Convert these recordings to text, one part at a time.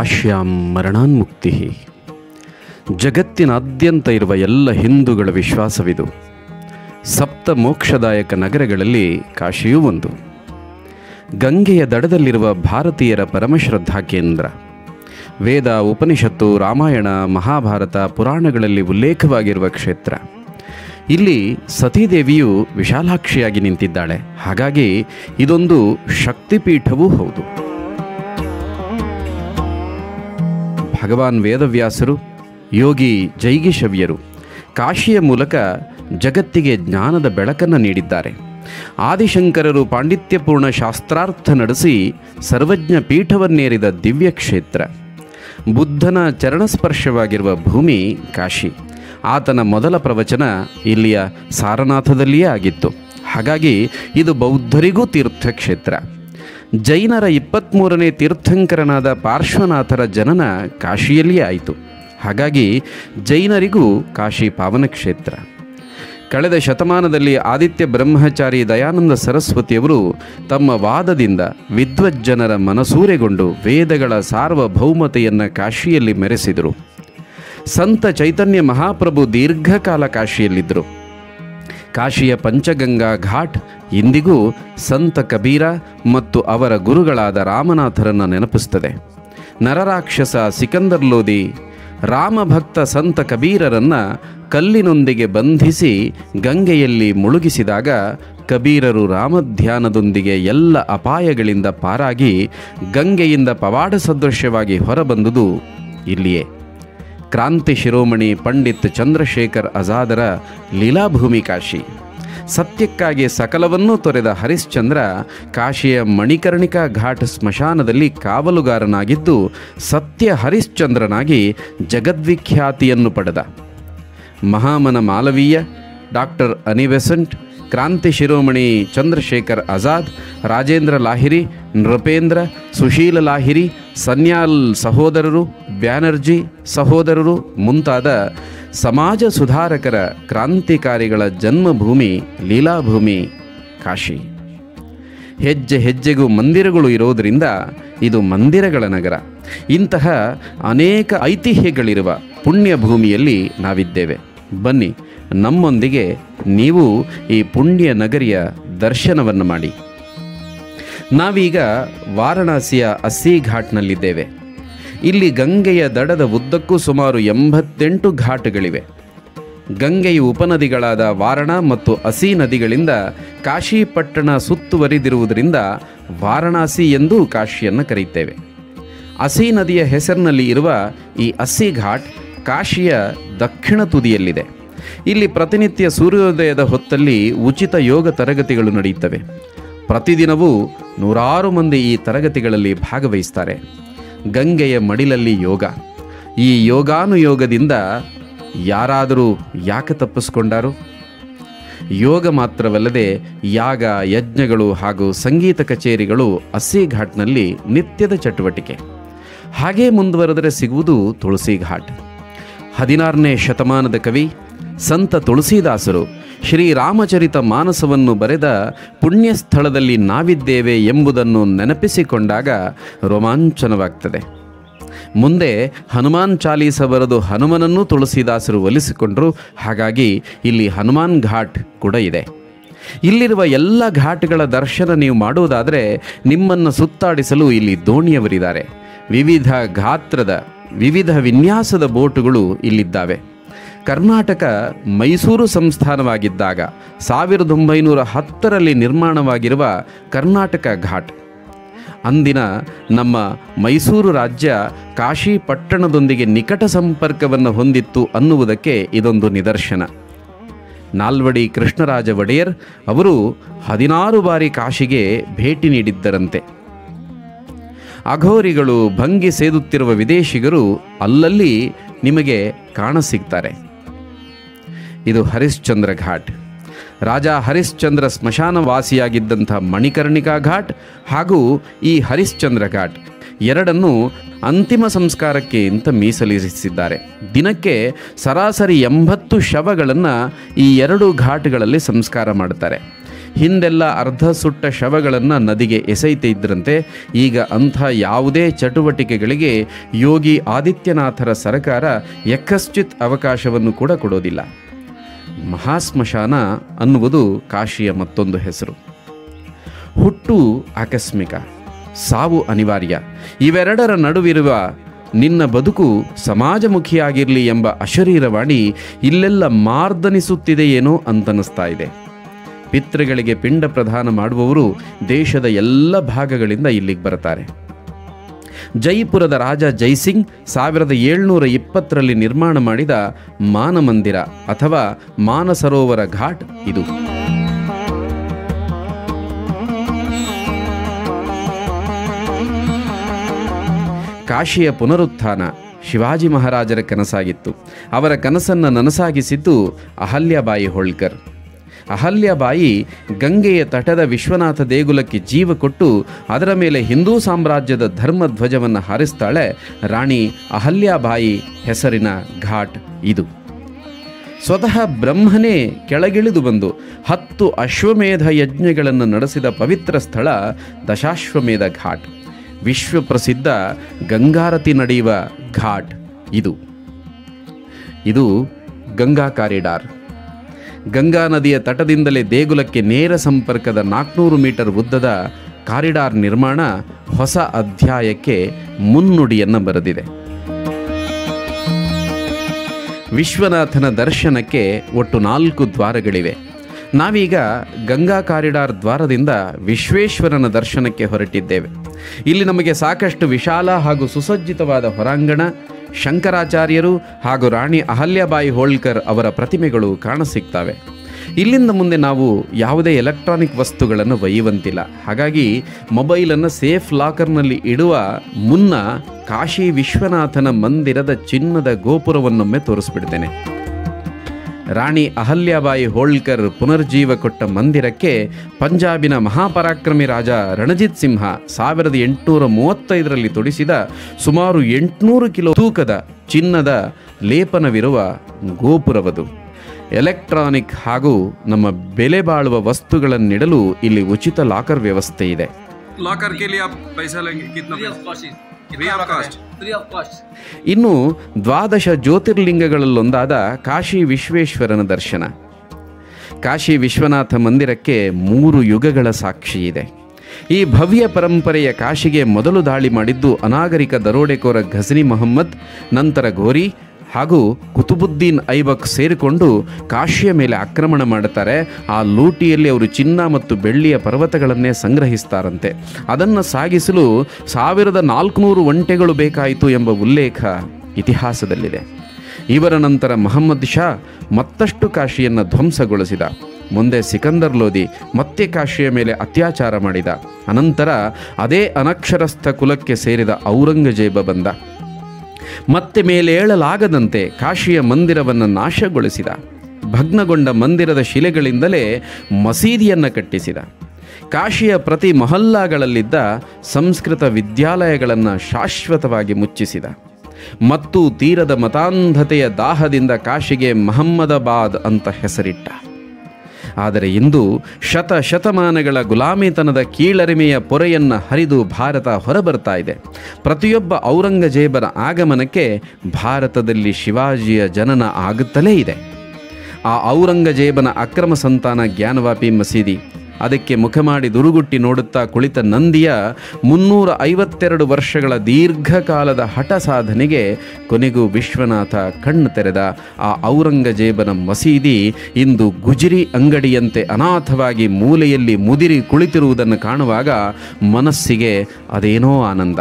ಕಾಶ್ಯಾಂ ಮರಣಾನ್ಮುಕ್ತಿ ಜಗತ್ತಿನಾದ್ಯಂತ ಇರುವ ಎಲ್ಲ ಹಿಂದೂಗಳ ವಿಶ್ವಾಸವಿದು ಸಪ್ತ ಮೋಕ್ಷದಾಯಕ ನಗರಗಳಲ್ಲಿ ಕಾಶಿಯೂ ಒಂದು ಗಂಗೆಯ ದಡದಲ್ಲಿರುವ ಭಾರತೀಯರ ಪರಮಶ್ರದ್ಧಾ ಕೇಂದ್ರ ವೇದ ಉಪನಿಷತ್ತು ರಾಮಾಯಣ ಮಹಾಭಾರತ ಪುರಾಣಗಳಲ್ಲಿ ಉಲ್ಲೇಖವಾಗಿರುವ ಕ್ಷೇತ್ರ ಇಲ್ಲಿ ಸತೀದೇವಿಯು ವಿಶಾಲಾಕ್ಷಿಯಾಗಿ ನಿಂತಿದ್ದಾಳೆ ಹಾಗಾಗಿ ಇದೊಂದು ಶಕ್ತಿಪೀಠವೂ ಹೌದು ಭಗವಾನ್ ವೇದವ್ಯಾಸರು ಯೋಗಿ ಜೈಗಿಶವ್ಯರು ಕಾಶಿಯ ಮೂಲಕ ಜಗತ್ತಿಗೆ ಜ್ಞಾನದ ಬೆಳಕನ್ನು ನೀಡಿದ್ದಾರೆ ಆದಿಶಂಕರರು ಪಾಂಡಿತ್ಯಪೂರ್ಣ ಶಾಸ್ತ್ರಾರ್ಥ ನಡೆಸಿ ಸರ್ವಜ್ಞ ಪೀಠವನ್ನೇರಿದ ದಿವ್ಯ ಕ್ಷೇತ್ರ ಬುದ್ಧನ ಚರಣಸ್ಪರ್ಶವಾಗಿರುವ ಭೂಮಿ ಕಾಶಿ ಆತನ ಮೊದಲ ಪ್ರವಚನ ಇಲ್ಲಿಯ ಸಾರನಾಥದಲ್ಲಿಯೇ ಆಗಿತ್ತು ಹಾಗಾಗಿ ಇದು ಬೌದ್ಧರಿಗೂ ತೀರ್ಥಕ್ಷೇತ್ರ ಜೈನರ ಇಪ್ಪತ್ತ್ಮೂರನೇ ತೀರ್ಥಂಕರನಾದ ಪಾರ್ಶ್ವನಾಥರ ಜನನ ಕಾಶಿಯಲ್ಲಿಯೇ ಆಯಿತು ಹಾಗಾಗಿ ಜೈನರಿಗೂ ಕಾಶಿ ಪಾವನ ಕ್ಷೇತ್ರ ಕಳೆದ ಶತಮಾನದಲ್ಲಿ ಆದಿತ್ಯ ಬ್ರಹ್ಮಚಾರಿ ದಯಾನಂದ ಸರಸ್ವತಿಯವರು ತಮ್ಮ ವಾದದಿಂದ ವಿದ್ವಜ್ಜನರ ಮನಸೂರೆಗೊಂಡು ವೇದಗಳ ಸಾರ್ವಭೌಮತೆಯನ್ನು ಕಾಶಿಯಲ್ಲಿ ಮೆರೆಸಿದರು ಸಂತ ಚೈತನ್ಯ ಮಹಾಪ್ರಭು ದೀರ್ಘಕಾಲ ಕಾಶಿಯಲ್ಲಿದ್ದರು ಕಾಶಿಯ ಪಂಚಗಂಗಾ ಘಾಟ್ ಇಂದಿಗೂ ಸಂತ ಕಬೀರ ಮತ್ತು ಅವರ ಗುರುಗಳಾದ ರಾಮನಾಥರನ್ನು ನೆನಪಿಸ್ತದೆ ನರರಾಕ್ಷಸ ಸಿಕಂದರ್ ಲೋದಿ ರಾಮಭಕ್ತ ಸಂತ ಕಬೀರರನ್ನು ಕಲ್ಲಿನೊಂದಿಗೆ ಬಂಧಿಸಿ ಗಂಗೆಯಲ್ಲಿ ಮುಳುಗಿಸಿದಾಗ ಕಬೀರರು ರಾಮಧ್ಯಾನದೊಂದಿಗೆ ಎಲ್ಲ ಅಪಾಯಗಳಿಂದ ಪಾರಾಗಿ ಗಂಗೆಯಿಂದ ಪವಾಡ ಸದೃಶ್ಯವಾಗಿ ಹೊರಬಂದುದು ಇಲ್ಲಿಯೇ ಕ್ರಾಂತಿ ಶಿರೋಮಣಿ ಪಂಡಿತ್ ಚಂದ್ರಶೇಖರ್ ಆಜಾದರ ಲೀಲಾಭೂಮಿ ಕಾಶಿ ಸತ್ಯಕ್ಕಾಗಿ ಸಕಲವನ್ನೂ ತೊರೆದ ಹರಿಶ್ಚಂದ್ರ ಕಾಶಿಯ ಮಣಿಕರ್ಣಿಕಾ ಘಾಟ್ ಸ್ಮಶಾನದಲ್ಲಿ ಕಾವಲುಗಾರನಾಗಿದ್ದು ಸತ್ಯ ಹರಿಶ್ಚಂದ್ರನಾಗಿ ಜಗದ್ವಿಖ್ಯಾತಿಯನ್ನು ಪಡೆದ ಮಹಾಮನ ಮಾಲವೀಯ ಡಾಕ್ಟರ್ ಅನಿವೆಸೆಂಟ್ ಕ್ರಾಂತಿ ಶಿರೋಮಣಿ ಚಂದ್ರಶೇಖರ್ ಆಜಾದ್ ರಾಜೇಂದ್ರ ಲಾಹಿರಿ ನೃಪೇಂದ್ರ ಸುಶೀಲ ಲಾಹಿರಿ ಸನ್ಯಾಲ್ ಸಹೋದರರು ಬ್ಯಾನರ್ಜಿ ಸಹೋದರರು ಮುಂತಾದ ಸಮಾಜ ಸುಧಾರಕರ ಕ್ರಾಂತಿಕಾರಿಗಳ ಜನ್ಮಭೂಮಿ ಲೀಲಾಭೂಮಿ ಕಾಶಿ ಹೆಜ್ಜೆ ಹೆಜ್ಜೆಗೂ ಮಂದಿರಗಳು ಇರೋದರಿಂದ ಇದು ಮಂದಿರಗಳ ನಗರ ಇಂತಹ ಅನೇಕ ಐತಿಹ್ಯಗಳಿರುವ ಪುಣ್ಯ ಭೂಮಿಯಲ್ಲಿ ನಾವಿದ್ದೇವೆ ಬನ್ನಿ ನಮ್ಮೊಂದಿಗೆ ನೀವು ಈ ಪುಣ್ಯ ನಗರಿಯ ದರ್ಶನವನ್ನು ಮಾಡಿ ನಾವೀಗ ವಾರಣಾಸಿಯ ಅಸ್ಸಿ ಘಾಟ್ನಲ್ಲಿದ್ದೇವೆ ಇಲ್ಲಿ ಗಂಗೆಯ ದಡದ ಉದ್ದಕ್ಕೂ ಸುಮಾರು ಎಂಬತ್ತೆಂಟು ಘಾಟ್ಗಳಿವೆ ಗಂಗೆಯ ಉಪನದಿಗಳಾದ ವಾರಣ ಮತ್ತು ಅಸಿ ನದಿಗಳಿಂದ ಕಾಶಿ ಪಟ್ಟಣ ಸುತ್ತುವರಿದಿರುವುದರಿಂದ ವಾರಣಾಸಿ ಎಂದು ಕಾಶಿಯನ್ನು ಕರೆಯುತ್ತೇವೆ ಅಸಿ ನದಿಯ ಹೆಸರಿನಲ್ಲಿ ಇರುವ ಈ ಅಸ್ಸಿ ಘಾಟ್ ಕಾಶಿಯ ದಕ್ಷಿಣ ತುದಿಯಲ್ಲಿದೆ ಇಲ್ಲಿ ಪ್ರತಿನಿತ್ಯ ಸೂರ್ಯೋದಯದ ಹೊತ್ತಲ್ಲಿ ಉಚಿತ ಯೋಗ ತರಗತಿಗಳು ನಡೆಯುತ್ತವೆ ಪ್ರತಿದಿನವೂ ನೂರಾರು ಮಂದಿ ಈ ತರಗತಿಗಳಲ್ಲಿ ಭಾಗವಹಿಸ್ತಾರೆ ಗಂಗೆಯ ಮಡಿಲಲ್ಲಿ ಯೋಗ ಈ ಯೋಗಾನುಯೋಗದಿಂದ ಯಾರಾದರೂ ಯಾಕೆ ತಪ್ಪಿಸ್ಕೊಂಡಾರು ಯೋಗ ಮಾತ್ರವಲ್ಲದೆ ಯಾಗ ಯಜ್ಞಗಳು ಹಾಗೂ ಸಂಗೀತ ಕಚೇರಿಗಳು ಅಸ್ಸಿ ಘಾಟ್ನಲ್ಲಿ ನಿತ್ಯದ ಚಟುವಟಿಕೆ ಹಾಗೇ ಮುಂದುವರೆದರೆ ಸಿಗುವುದು ತುಳಸಿ ಘಾಟ್ ಹದಿನಾರನೇ ಶತಮಾನದ ಕವಿ ಸಂತ ತುಳಸಿದಾಸರು ಶ್ರೀರಾಮಚರಿತ ಮಾನಸವನ್ನು ಬರೆದ ಪುಣ್ಯ ಸ್ಥಳದಲ್ಲಿ ನಾವಿದ್ದೇವೆ ಎಂಬುದನ್ನು ನೆನಪಿಸಿಕೊಂಡಾಗ ರೋಮಾಂಚನವಾಗ್ತದೆ ಮುಂದೆ ಹನುಮಾನ್ ಚಾಲೀಸ ಬರೆದು ಹನುಮನನ್ನು ತುಳಸಿದಾಸರು ಒಲಿಸಿಕೊಂಡರು ಹಾಗಾಗಿ ಇಲ್ಲಿ ಹನುಮಾನ್ ಘಾಟ್ ಕೂಡ ಇದೆ ಇಲ್ಲಿರುವ ಎಲ್ಲ ಘಾಟ್ಗಳ ದರ್ಶನ ನೀವು ಮಾಡುವುದಾದರೆ ನಿಮ್ಮನ್ನು ಸುತ್ತಾಡಿಸಲು ಇಲ್ಲಿ ದೋಣಿಯವರಿದ್ದಾರೆ ವಿವಿಧ ಗಾತ್ರದ ವಿವಿಧ ವಿನ್ಯಾಸದ ಬೋಟುಗಳು ಇಲ್ಲಿದ್ದಾವೆ ಕರ್ನಾಟಕ ಮೈಸೂರು ಸಂಸ್ಥಾನವಾಗಿದ್ದಾಗ ಸಾವಿರದ ಒಂಬೈನೂರ ಹತ್ತರಲ್ಲಿ ನಿರ್ಮಾಣವಾಗಿರುವ ಕರ್ನಾಟಕ ಘಾಟ್ ಅಂದಿನ ನಮ್ಮ ಮೈಸೂರು ರಾಜ್ಯ ಕಾಶಿ ಪಟ್ಟಣದೊಂದಿಗೆ ನಿಕಟ ಸಂಪರ್ಕವನ್ನು ಹೊಂದಿತ್ತು ಅನ್ನುವುದಕ್ಕೆ ಇದೊಂದು ನಿದರ್ಶನ ನಾಲ್ವಡಿ ಕೃಷ್ಣರಾಜ ಒಡೆಯರ್ ಅವರು ಹದಿನಾರು ಬಾರಿ ಕಾಶಿಗೆ ಭೇಟಿ ನೀಡಿದ್ದರಂತೆ ಅಘೋರಿಗಳು ಭಂಗಿ ಸೇದುತ್ತಿರುವ ವಿದೇಶಿಗರು ಅಲ್ಲಲ್ಲಿ ನಿಮಗೆ ಕಾಣಸಿಗ್ತಾರೆ ಇದು ಹರಿಶ್ಚಂದ್ರ ಘಾಟ್ ರಾಜ ಹರಿಶ್ಚಂದ್ರ ಸ್ಮಶಾನವಾಸಿಯಾಗಿದ್ದಂಥ ಮಣಿಕರ್ಣಿಕಾ ಘಾಟ್ ಹಾಗೂ ಈ ಹರಿಶ್ಚಂದ್ರ ಘಾಟ್ ಎರಡನ್ನು ಅಂತಿಮ ಸಂಸ್ಕಾರಕ್ಕೆ ಅಂತ ಮೀಸಲಿರಿಸಿದ್ದಾರೆ ದಿನಕ್ಕೆ ಸರಾಸರಿ ಎಂಬತ್ತು ಶವಗಳನ್ನು ಈ ಎರಡು ಘಾಟ್ಗಳಲ್ಲಿ ಸಂಸ್ಕಾರ ಮಾಡುತ್ತಾರೆ ಹಿಂದೆಲ್ಲ ಅರ್ಧ ಸುಟ್ಟ ಶವಗಳನ್ನು ನದಿಗೆ ಎಸೆಯುತ್ತಿದ್ದರಂತೆ ಈಗ ಅಂಥ ಯಾವುದೇ ಚಟುವಟಿಕೆಗಳಿಗೆ ಯೋಗಿ ಆದಿತ್ಯನಾಥರ ಸರ್ಕಾರ ಯಕ್ಕಶ್ಚಿತ್ ಅವಕಾಶವನ್ನು ಕೂಡ ಕೊಡೋದಿಲ್ಲ ಮಹಾಸ್ಮಶಾನ ಅನ್ನುವುದು ಕಾಶಿಯ ಮತ್ತೊಂದು ಹೆಸರು ಹುಟ್ಟು ಆಕಸ್ಮಿಕ ಸಾವು ಅನಿವಾರ್ಯ ಇವೆರಡರ ನಡುವಿರುವ ನಿನ್ನ ಬದುಕು ಸಮಾಜಮುಖಿಯಾಗಿರಲಿ ಎಂಬ ಅಶರೀರವಾಣಿ ಇಲ್ಲೆಲ್ಲ ಮಾರ್ದನಿಸುತ್ತಿದೆಯೇನೋ ಅಂತನಿಸ್ತಾ ಇದೆ ಪಿತೃಗಳಿಗೆ ಪಿಂಡ ಪ್ರದಾನ ಮಾಡುವವರು ದೇಶದ ಎಲ್ಲ ಭಾಗಗಳಿಂದ ಇಲ್ಲಿಗೆ ಬರ್ತಾರೆ ಜೈಪುರದ ರಾಜ ಜೈಸಿಂಗ್ ಸಾವಿರದ ಏಳ್ನೂರ ಇಪ್ಪತ್ತರಲ್ಲಿ ನಿರ್ಮಾಣ ಮಾಡಿದ ಮಾನಮಂದಿರ ಅಥವಾ ಮಾನಸರೋವರ ಘಾಟ್ ಇದು ಕಾಶಿಯ ಪುನರುತ್ಥಾನ ಶಿವಾಜಿ ಮಹಾರಾಜರ ಕನಸಾಗಿತ್ತು ಅವರ ಕನಸನ್ನು ನನಸಾಗಿಸಿದ್ದು ಅಹಲ್ಯಾಬಾಯಿ ಹೋಳ್ಕರ್ ಅಹಲ್ಯಾಬಾಯಿ ಗಂಗೆಯ ತಟದ ವಿಶ್ವನಾಥ ದೇಗುಲಕ್ಕೆ ಜೀವ ಕೊಟ್ಟು ಅದರ ಮೇಲೆ ಹಿಂದೂ ಸಾಮ್ರಾಜ್ಯದ ಧರ್ಮಧ್ವಜವನ್ನು ಹಾರಿಸ್ತಾಳೆ ರಾಣಿ ಅಹಲ್ಯಾಬಾಯಿ ಹೆಸರಿನ ಘಾಟ್ ಇದು ಸ್ವತಃ ಬ್ರಹ್ಮನೇ ಕೆಳಗಿಳಿದು ಬಂದು ಹತ್ತು ಅಶ್ವಮೇಧ ಯಜ್ಞಗಳನ್ನು ನಡೆಸಿದ ಪವಿತ್ರ ಸ್ಥಳ ದಶಾಶ್ವಮೇಧ ಘಾಟ್ ವಿಶ್ವಪ್ರಸಿದ್ಧ ಗಂಗಾರತಿ ನಡೆಯುವ ಘಾಟ್ ಇದು ಇದು ಗಂಗಾ ಕಾರಿಡಾರ್ ಗಂಗಾ ನದಿಯ ತಟದಿಂದಲೇ ದೇಗುಲಕ್ಕೆ ನೇರ ಸಂಪರ್ಕದ ನಾಲ್ಕುನೂರು ಮೀಟರ್ ಉದ್ದದ ಕಾರಿಡಾರ್ ನಿರ್ಮಾಣ ಹೊಸ ಅಧ್ಯಾಯಕ್ಕೆ ಮುನ್ನುಡಿಯನ್ನು ಬರೆದಿದೆ ವಿಶ್ವನಾಥನ ದರ್ಶನಕ್ಕೆ ಒಟ್ಟು ನಾಲ್ಕು ದ್ವಾರಗಳಿವೆ ನಾವೀಗ ಗಂಗಾ ಕಾರಿಡಾರ್ ದ್ವಾರದಿಂದ ವಿಶ್ವೇಶ್ವರನ ದರ್ಶನಕ್ಕೆ ಹೊರಟಿದ್ದೇವೆ ಇಲ್ಲಿ ನಮಗೆ ಸಾಕಷ್ಟು ವಿಶಾಲ ಹಾಗೂ ಸುಸಜ್ಜಿತವಾದ ಹೊರಾಂಗಣ ಶಂಕರಾಚಾರ್ಯರು ಹಾಗೂ ರಾಣಿ ಅಹಲ್ಯಾಬಾಯಿ ಹೋಳ್ಕರ್ ಅವರ ಪ್ರತಿಮೆಗಳು ಕಾಣಸಿಗ್ತವೆ ಇಲ್ಲಿಂದ ಮುಂದೆ ನಾವು ಯಾವುದೇ ಎಲೆಕ್ಟ್ರಾನಿಕ್ ವಸ್ತುಗಳನ್ನು ಒಯ್ಯುವಂತಿಲ್ಲ ಹಾಗಾಗಿ ಮೊಬೈಲನ್ನು ಸೇಫ್ ಲಾಕರ್ನಲ್ಲಿ ಇಡುವ ಮುನ್ನ ಕಾಶಿ ವಿಶ್ವನಾಥನ ಮಂದಿರದ ಚಿನ್ನದ ಗೋಪುರವನ್ನೊಮ್ಮೆ ತೋರಿಸ್ಬಿಡ್ತೇನೆ ರಾಣಿ ಅಹಲ್ಯಾಬಾಯಿ ಹೋಳ್ಕರ್ ಪುನರ್ಜೀವ ಕೊಟ್ಟ ಮಂದಿರಕ್ಕೆ ಪಂಜಾಬಿನ ಮಹಾಪರಾಕ್ರಮಿ ರಾಜ ರಣಜಿತ್ ಸಿಂಹ ಸಾವಿರದ ಎಂಟುನೂರ ಮೂವತ್ತೈದರಲ್ಲಿ ತೊಡಿಸಿದ ಸುಮಾರು ಎಂಟುನೂರು ಕಿಲೋ ತೂಕದ ಚಿನ್ನದ ಲೇಪನವಿರುವ ಗೋಪುರವದು ಎಲೆಕ್ಟ್ರಾನಿಕ್ ಹಾಗೂ ನಮ್ಮ ಬೆಲೆ ಬಾಳುವ ವಸ್ತುಗಳನ್ನಿಡಲು ಇಲ್ಲಿ ಉಚಿತ ಲಾಕರ್ ವ್ಯವಸ್ಥೆ ಇದೆ लॉकर के लिए आप पैसा लेंगे कितना फ्री पैसा? Of cost Free of cost. Free of cost ಇನ್ನು ದ್ವಾದಶ ಜ್ಯೋತಿರ್ಲಿಂಗಗಳಲ್ಲೊಂದಾದ ಕಾಶಿ ವಿಶ್ವೇಶ್ವರನ ದರ್ಶನ ಕಾಶಿ ವಿಶ್ವನಾಥ ಮಂದಿರಕ್ಕೆ ಮೂರು ಯುಗಗಳ ಸಾಕ್ಷಿ ಇದೆ ಈ ಭವ್ಯ ಪರಂಪರೆಯ ಕಾಶಿಗೆ ಮೊದಲು ದಾಳಿ ಮಾಡಿದ್ದು ಅನಾಗರಿಕ ದರೋಡೆಕೋರ ಘಜ್ನಿ ಮೊಹಮ್ಮದ್ ನಂತರ ಗೋರಿ ಹಾಗೂ ಕುತುಬುದ್ದೀನ್ ಐಬಕ್ ಸೇರಿಕೊಂಡು ಕಾಶಿಯ ಮೇಲೆ ಆಕ್ರಮಣ ಮಾಡುತ್ತಾರೆ ಆ ಲೂಟಿಯಲ್ಲಿ ಅವರು ಚಿನ್ನ ಮತ್ತು ಬೆಳ್ಳಿಯ ಪರ್ವತಗಳನ್ನೇ ಸಂಗ್ರಹಿಸ್ತಾರಂತೆ ಅದನ್ನು ಸಾಗಿಸಲು ಸಾವಿರದ ನಾಲ್ಕುನೂರು ಒಂಟೆಗಳು ಬೇಕಾಯಿತು ಎಂಬ ಉಲ್ಲೇಖ ಇತಿಹಾಸದಲ್ಲಿದೆ ಇವರ ನಂತರ ಮಹಮ್ಮದ್ ಶಾ ಮತ್ತಷ್ಟು ಕಾಶಿಯನ್ನು ಧ್ವಂಸಗೊಳಿಸಿದ ಮುಂದೆ ಸಿಕಂದರ್ ಲೋದಿ ಮತ್ತೆ ಕಾಶಿಯ ಮೇಲೆ ಅತ್ಯಾಚಾರ ಮಾಡಿದ ಅನಂತರ ಅದೇ ಅನಕ್ಷರಸ್ಥ ಕುಲಕ್ಕೆ ಸೇರಿದ ಔರಂಗಜೇಬ ಬಂದ ಮತ್ತೆ ಮೇಲೇಳಲಾಗದಂತೆ ಕಾಶಿಯ ಮಂದಿರವನ್ನು ನಾಶಗೊಳಿಸಿದ ಭಗ್ನಗೊಂಡ ಮಂದಿರದ ಶಿಲೆಗಳಿಂದಲೇ ಮಸೀದಿಯನ್ನು ಕಟ್ಟಿಸಿದ ಕಾಶಿಯ ಪ್ರತಿ ಮೊಹಲ್ಲಾಗಳಲ್ಲಿದ್ದ ಸಂಸ್ಕೃತ ವಿದ್ಯಾಲಯಗಳನ್ನು ಶಾಶ್ವತವಾಗಿ ಮುಚ್ಚಿಸಿದ ಮತ್ತು ತೀರದ ಮತಾಂಧತೆಯ ದಾಹದಿಂದ ಕಾಶಿಗೆ ಮಹಮ್ಮದಾಬಾದ್ ಅಂತ ಹೆಸರಿಟ್ಟ ಆದರೆ ಇಂದು ಶತ ಶತಮಾನಗಳ ಗುಲಾಮಿತನದ ಕೀಳರಿಮೆಯ ಪೊರೆಯನ್ನು ಹರಿದು ಭಾರತ ಹೊರಬರ್ತಾ ಇದೆ ಪ್ರತಿಯೊಬ್ಬ ಔರಂಗಜೇಬನ ಆಗಮನಕ್ಕೆ ಭಾರತದಲ್ಲಿ ಶಿವಾಜಿಯ ಜನನ ಆಗುತ್ತಲೇ ಇದೆ ಆ ಔರಂಗಜೇಬನ ಅಕ್ರಮ ಸಂತಾನ ಜ್ಞಾನವಾಪಿ ಮಸೀದಿ ಅದಕ್ಕೆ ಮುಖ ಮಾಡಿ ದುರುಗುಟ್ಟಿ ನೋಡುತ್ತಾ ಕುಳಿತ ನಂದಿಯ ಮುನ್ನೂರ ಐವತ್ತೆರಡು ವರ್ಷಗಳ ದೀರ್ಘಕಾಲದ ಹಠ ಸಾಧನೆಗೆ ಕೊನೆಗೂ ವಿಶ್ವನಾಥ ಕಣ್ಣು ತೆರೆದ ಆ ಔರಂಗಜೇಬನ ಮಸೀದಿ ಇಂದು ಗುಜಿರಿ ಅಂಗಡಿಯಂತೆ ಅನಾಥವಾಗಿ ಮೂಲೆಯಲ್ಲಿ ಮುದಿರಿ ಕುಳಿತಿರುವುದನ್ನು ಕಾಣುವಾಗ ಮನಸ್ಸಿಗೆ ಅದೇನೋ ಆನಂದ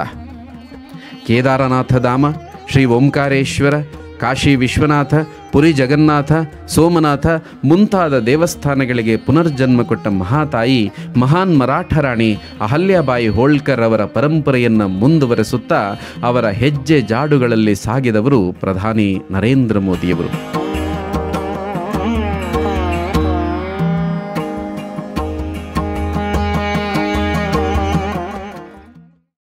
ಕೇದಾರನಾಥ ಧಾಮ ಶ್ರೀ ಓಂಕಾರೇಶ್ವರ ಕಾಶಿ ವಿಶ್ವನಾಥ ಪುರಿ ಜಗನ್ನಾಥ ಸೋಮನಾಥ ಮುಂತಾದ ದೇವಸ್ಥಾನಗಳಿಗೆ ಪುನರ್ಜನ್ಮ ಕೊಟ್ಟ ಮಹಾತಾಯಿ ಮಹಾನ್ ಮರಾಠ ರಾಣಿ ಅಹಲ್ಯಾಬಾಯಿ ಹೋಳ್ಕರ್ ಅವರ ಪರಂಪರೆಯನ್ನು ಮುಂದುವರೆಸುತ್ತಾ ಅವರ ಹೆಜ್ಜೆ ಜಾಡುಗಳಲ್ಲಿ ಸಾಗಿದವರು ಪ್ರಧಾನಿ ನರೇಂದ್ರ ಮೋದಿಯವರು